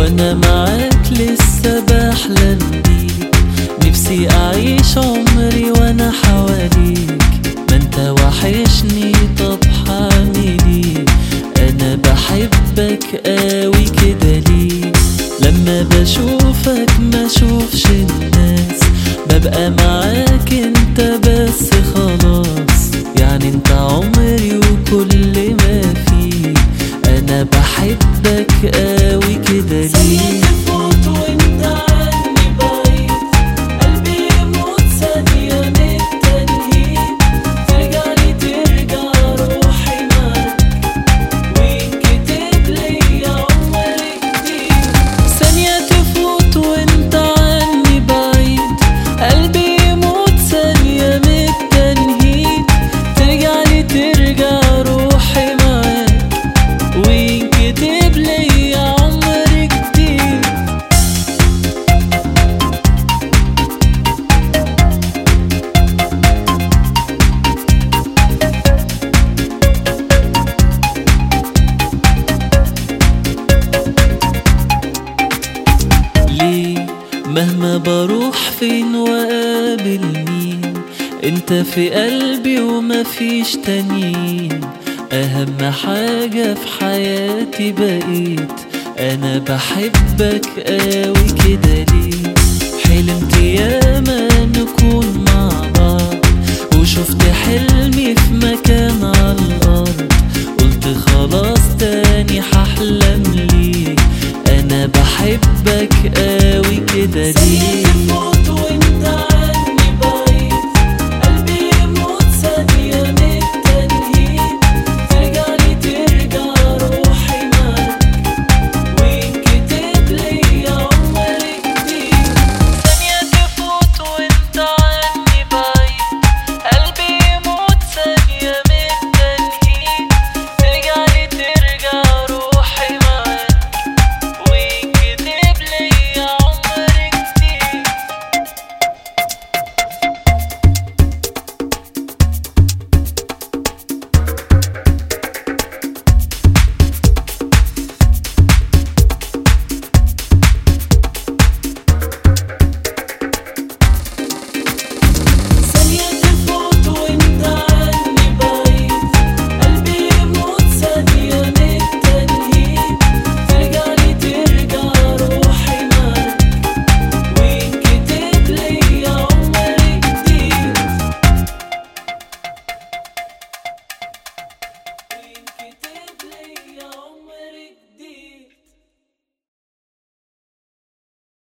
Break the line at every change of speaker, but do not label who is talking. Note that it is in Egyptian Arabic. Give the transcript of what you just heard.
وانا معاك لسه بحلم بيك نفسي اعيش عمري وانا حواليك ما انت وحشني طب حعمل ايه انا بحبك قوي كده ليه لما بشوفك ما اشوفش الناس ببقى معاك انت بس خلاص يعني انت عمري وكل ما فيه انا بحبك قوي كده ليه تفوت وانت عني بعيد قلبي يموت ثانية من التنهيد ترجع لي ترجع روحي معاك وينكتب لي عمري جديد ثانية تفوت وانت عني بعيد قلبي يموت ثانية من التنهيد ترجع لي ترجع روحي معاك وينكتب لي عمري جديد ليه مهما بروح فين وقابل مين انت في قلبي ومفيش تانيين اهم حاجة في حياتي بقيت انا بحبك قوي كده ليه حلمت ياما نكون مع بعض وشفت حلمي في مكان على الارض قلت خلاص تاني هحلم ليك انا بحبك قوي كده ليه تفوت وانت